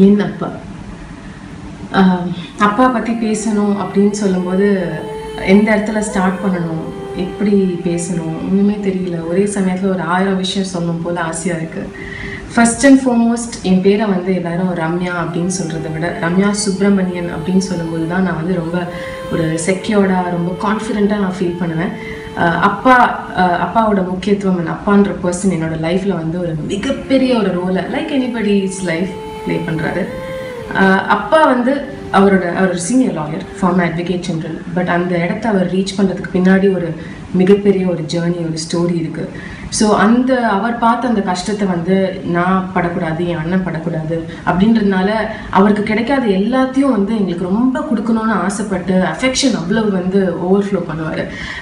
என் அப்பா ஆஹ் அப்பா பற்றி பேசணும் அப்படின்னு சொல்லும்போது எந்த இடத்துல ஸ்டார்ட் பண்ணணும் எப்படி பேசணும் ஒன்றுமே தெரியல ஒரே சமயத்தில் ஒரு ஆயிரம் விஷயம் சொல்லணும் போல் ஆசையாக இருக்குது ஃபர்ஸ்ட் அண்ட் ஃபார்மோஸ்ட் என் பேரை வந்து எல்லாரும் ரம்யா அப்படின்னு சொல்கிறத விட ரம்யா சுப்பிரமணியன் அப்படின்னு சொல்லும்போது தான் நான் வந்து ரொம்ப ஒரு செக்யூர்டாக ரொம்ப கான்ஃபிடெண்ட்டாக நான் ஃபீல் பண்ணுவேன் ஆஹ் அப்பா ஆஹ் அப்பாவோட முக்கியத்துவம் and அப்பான்ற பர்சன் என்னோட லைஃப்பில் வந்து ஒரு மிகப்பெரிய ஒரு ரோலை லைக் எனிபடிஸ் லைஃப் ப்ளே பண்ணுறாரு அப்பா வந்து அவரோட அவர் ஒரு senior lawyer former advocate general but அந்த இடத்த அவர் ரீச் பண்ணுறதுக்கு பின்னாடி ஒரு மிகப்பெரிய ஒரு ஜேர்னி ஒரு ஸ்டோரி இருக்குது ஸோ அந்த அவர் பார்த்த அந்த கஷ்டத்தை வந்து நான் படக்கூடாது என் அண்ணன் படக்கூடாது அப்படின்றதுனால அவருக்கு கிடைக்காத எல்லாத்தையும் வந்து எங்களுக்கு ரொம்ப கொடுக்கணும்னு ஆசைப்பட்டு அஃபெக்ஷன் அவ்வளவு வந்து ஓவர்ஃப்ளோ பண்ணுவார்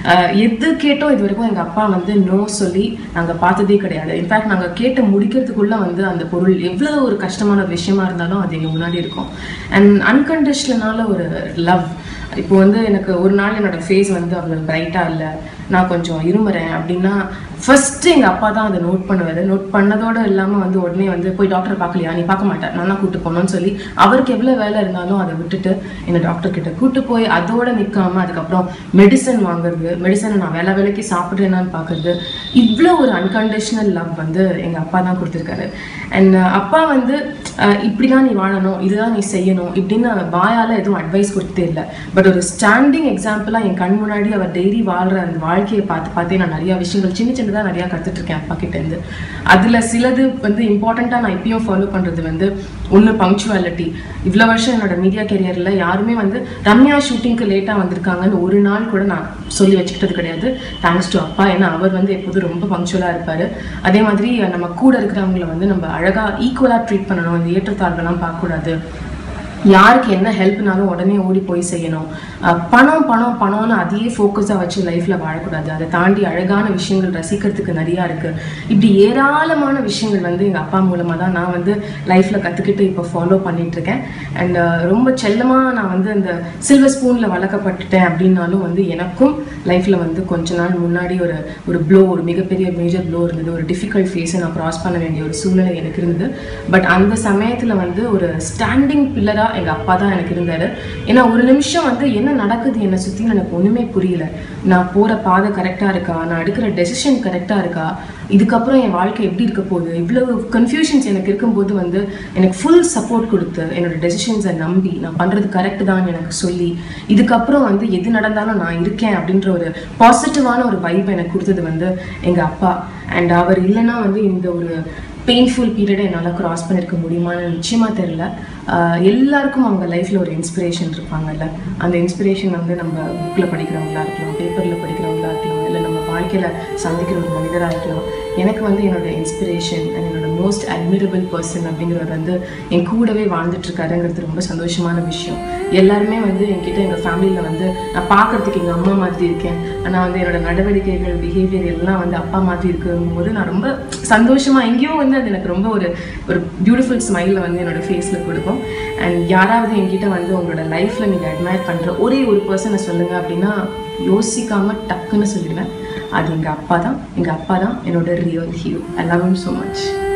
எது கேட்டோம் இது வரைக்கும் எங்கள் அப்பா வந்து நோ சொல்லி நாங்கள் பார்த்ததே கிடையாது இன்ஃபேக்ட் நாங்கள் கேட்டு முடிக்கிறதுக்குள்ளே வந்து அந்த பொருள் எவ்வளோ ஒரு கஷ்டமான விஷயமா இருந்தாலும் அது எங்கள் முன்னாடி இருக்கும் அண்ட் அன்கண்டிஷனால ஒரு லவ் இப்போ வந்து எனக்கு ஒரு நாள் என்னோட ஃபேஸ் வந்து அவ்வளோ பிரைட்டாக இல்லை நான் கொஞ்சம் இருமுறேன் அப்படின்னா ஃபர்ஸ்ட் எங்கள் அப்பா தான் அதை நோட் பண்ணுவார் நோட் பண்ணதோட இல்லாமல் வந்து உடனே வந்து போய் டாக்டரை பார்க்கலையா நீ பார்க்க மாட்டேன் நான் தான் கூட்டு போகணும்னு சொல்லி அவருக்கு எவ்வளோ வேலை இருந்தாலும் அதை விட்டுட்டு என்னை டாக்டர் கிட்ட கூட்டு போய் அதோட நிற்காம அதுக்கப்புறம் மெடிசன் வாங்குறது மெடிசனை நான் வேலை வேலைக்கு சாப்பிட்றேனான்னு பார்க்குறது இவ்வளோ ஒரு அன்கண்டிஷனல் லவ் வந்து எங்கள் அப்பா தான் கொடுத்துருக்காரு அண்ட் அப்பா வந்து அஹ், இப்படி தான் நீ வாழணும் இதுதான் நீ செய்யணும் இப்படின்னு வாயால் எதுவும் அட்வைஸ் கொடுத்ததே இல்லை பட் ஒரு ஸ்டாண்டிங் எக்ஸாம்பிளாக என் கண் முன்னாடி அவர் டெய்லி வாழ்கிற அந்த வாழ்க்கையை பார்த்து பார்த்தே நான் நிறையா விஷயங்கள் சின்ன சின்னதாக நிறையா கற்றுட்ருக்கேன் அப்பா கிட்டேருந்து அதில் சிலது வந்து இம்பார்ட்டண்ட்டாக நான் இப்பயும் ஃபாலோ பண்ணுறது வந்து ஒன்று பங்க்சுவாலிட்டி இவ்வளோ வருஷம் என்னோட மீடியா கெரியரில் யாருமே வந்து ரம்யா ஷூட்டிங்க்கு லேட்டாக வந்திருக்காங்கன்னு ஒரு நாள் கூட நான் சொல்லி வச்சுக்கிட்டது கிடையாது தேங்க்ஸ் டு அப்பா ஏன்னா அவர் வந்து எப்போதும் ரொம்ப பங்க்சுவலாக இருப்பார் அதே மாதிரி நம்ம கூட இருக்கிறவங்கள வந்து நம்ம அழகாக ஈக்குவலாக ட்ரீட் பண்ணணும் இந்த ஏற்றத்தாழ்வுலாம் பார்க்கக்கூடாது யாருக்கு என்ன ஹெல்ப்னாலும் உடனே ஓடி போய் செய்யணும் அஹ் பணம் பணம் பணம்னு அதையே ஃபோக்கஸாக வச்சு லைஃப்பில் வாழக்கூடாது அதை தாண்டி அழகான விஷயங்கள் ரசிக்கிறதுக்கு நிறையா இருக்குது இப்படி ஏராளமான விஷயங்கள் வந்து எங்கள் அப்பா மூலமாக தான் நான் வந்து லைஃப்பில் கற்றுக்கிட்டு இப்போ ஃபாலோ பண்ணிகிட்ருக்கேன் அண்ட் ரொம்ப செல்லமாக நான் வந்து இந்த சில்வர் ஸ்பூனில் வளர்க்கப்பட்டுட்டேன் அப்படின்னாலும் வந்து எனக்கும் லைஃப்பில் வந்து கொஞ்ச நாள் முன்னாடி ஒரு ஒரு ப்ளோ ஒரு மிகப்பெரிய மேஜர் ப்ளோ இருந்தது ஒரு டிஃபிகல்ட் ஃபேஸை நான் க்ராஸ் பண்ண வேண்டிய ஒரு சூழ்நிலை எனக்கு இருந்தது பட் அந்த சமயத்தில் வந்து ஒரு ஸ்டாண்டிங் பில்லராக எங்கள் அப்பா தான் எனக்கு இருந்தார் ஏன்னா ஒரு நிமிஷம் வந்து என்ன நடக்குது என்னை சுற்றி எனக்கு ஒன்றுமே புரியல நான் போகிற பாதை கரெக்டாக இருக்கா நான் எடுக்கிற டெசிஷன் கரெக்டாக இருக்கா இதுக்கப்புறம் என் வாழ்க்கை எப்படி இருக்க போகுது இவ்வளவு கன்ஃபியூஷன்ஸ் எனக்கு இருக்கும்போது வந்து எனக்கு ஃபுல் சப்போர்ட் கொடுத்து என்னோட டெசிஷன்ஸை நம்பி நான் பண்ணுறது கரெக்ட் தான் எனக்கு சொல்லி இதுக்கப்புறம் வந்து எது நடந்தாலும் நான் இருக்கேன் அப்படின்ற ஒரு பாசிட்டிவான ஒரு வைப் எனக்கு கொடுத்தது வந்து எங்கள் அப்பா அண்ட் அவர் இல்லைன்னா வந்து இந்த ஒரு பெயின்ஃபுல் பீரியடை என்னால் கிராஸ் பண்ணியிருக்க முடியுமான்னு நிச்சயமாக தெரில ஆஹ் எல்லாருக்கும் அவங்க லைஃப்பில் ஒரு இன்ஸ்பிரேஷன் இருப்பாங்கல்ல அந்த இன்ஸ்பிரேஷன் வந்து நம்ம புக்கில் படிக்கிறவங்களா இருக்கலாம் பேப்பரில் படிக்கிறவங்களா இருக்கலாம் இல்லை நம்ம வாழ்க்கையில் சந்திக்கிற ஒரு மனிதராக இருக்கலாம் எனக்கு வந்து என்னோட இன்ஸ்பிரேஷன் அண்ட் என்னோட மோஸ்ட் அட்மிரபிள் பர்சன் அப்படிங்கிறவர் வந்து என் கூடவே வாழ்ந்துட்டு இருக்காருங்கிறது ரொம்ப சந்தோஷமான விஷயம் எல்லாருமே வந்து என்கிட்ட எங்கள் ஃபேமிலியில் வந்து நான் பார்க்கறதுக்கு எங்கள் அம்மா மாதிரி இருக்கேன் ஆனால் வந்து என்னோட நடவடிக்கைகள் பிஹேவியர் எல்லாம் வந்து அப்பா மாதிரி இருக்கும்போது நான் ரொம்ப சந்தோஷமாக எங்கேயோ வந்து அது எனக்கு ரொம்ப ஒரு ஒரு பியூட்டிஃபுல் ஸ்மைலில் வந்து என்னோட ஃபேஸில் கொடுக்கும் அண்ட் யாராவது என்கிட்ட வந்து உங்களோட லைஃப்பில் நீங்கள் அட்மையர் பண்ணுற ஒரே ஒரு பர்சனை சொல்லுங்கள் அப்படின்னா யோசிக்காமல் டக்குன்னு சொல்லிடுவேன் அது எங்கள் அப்பா தான் எங்கள் அப்பா தான் என்னோட real hero I love so much